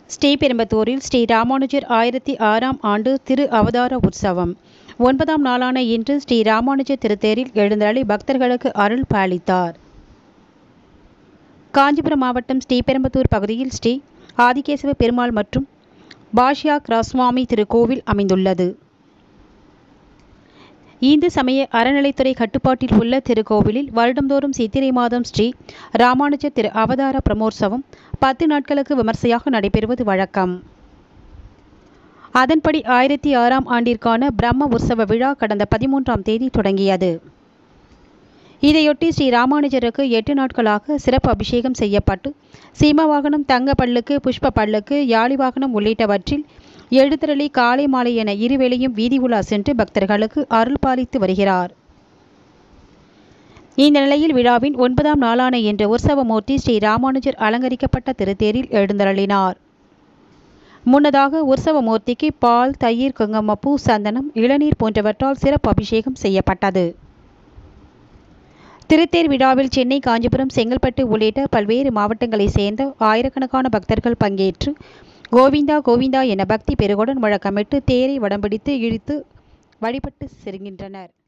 ஸ்ரீபெரும்புதூரில் ஸ்ரீ ராமானுஜர் ஆயிரத்தி ஆறாம் ஆண்டு திரு அவதார உற்சவம் ஒன்பதாம் நாளான இன்று ஸ்ரீ ராமானுஜர் திருத்தேரில் எழுந்தருளி பக்தர்களுக்கு அருள் பாலித்தார் காஞ்சிபுரம் மாவட்டம் ஸ்ரீபெரும்புதூர் பகுதியில் ஸ்ரீ ஆதிகேசவ பெருமாள் மற்றும் பாஷ்யா கிராஸ்வாமி திருக்கோவில் அமைந்துள்ளது இந்து சமய அறநிலைத்துறை கட்டுப்பாட்டில் உள்ள திருக்கோவிலில் வருடந்தோறும் சித்திரை மாதம் ஸ்ரீ ராமானுஜர் திரு அவதார பிரமோற்சவம் பத்து நாட்களுக்கு விமர்சையாக நடைபெறுவது வழக்கம் அதன்படி ஆயிரத்தி ஆறாம் ஆண்டிற்கான பிரம்ம உற்சவ விழா கடந்த பதிமூன்றாம் தேதி தொடங்கியது இதையொட்டி ஸ்ரீ ராமானுஜருக்கு எட்டு நாட்களாக சிறப்பு அபிஷேகம் செய்யப்பட்டு சீம வாகனம் தங்க பல்லுக்கு புஷ்ப பல்லுக்கு யாழி வாகனம் உள்ளிட்டவற்றில் எழுத்தருளி காலை மாலை என இருவேளையும் வீதி உலா சென்று பக்தர்களுக்கு அருள் பாலித்து வருகிறார் இந்த நிலையில் விழாவின் ஒன்பதாம் நாளான இன்று உற்சவமூர்த்தி ஸ்ரீ ராமானுஜர் அலங்கரிக்கப்பட்ட திருத்தேரில் எழுந்தருளினார் முன்னதாக உற்சவமூர்த்திக்கு பால் தயிர் குங்குமப்பூ சந்தனம் இளநீர் போன்றவற்றால் சிறப்பு அபிஷேகம் செய்யப்பட்டது திருத்தேர் விழாவில் சென்னை காஞ்சிபுரம் செங்கல்பட்டு உள்ளிட்ட பல்வேறு மாவட்டங்களைச் சேர்ந்த ஆயிரக்கணக்கான பக்தர்கள் பங்கேற்று கோவிந்தா கோவிந்தா என பக்தி பெருகுடன் முழக்கமிட்டு தேரை வடம்பிடித்து இழுத்து வழிபட்டு செல்கின்றனர்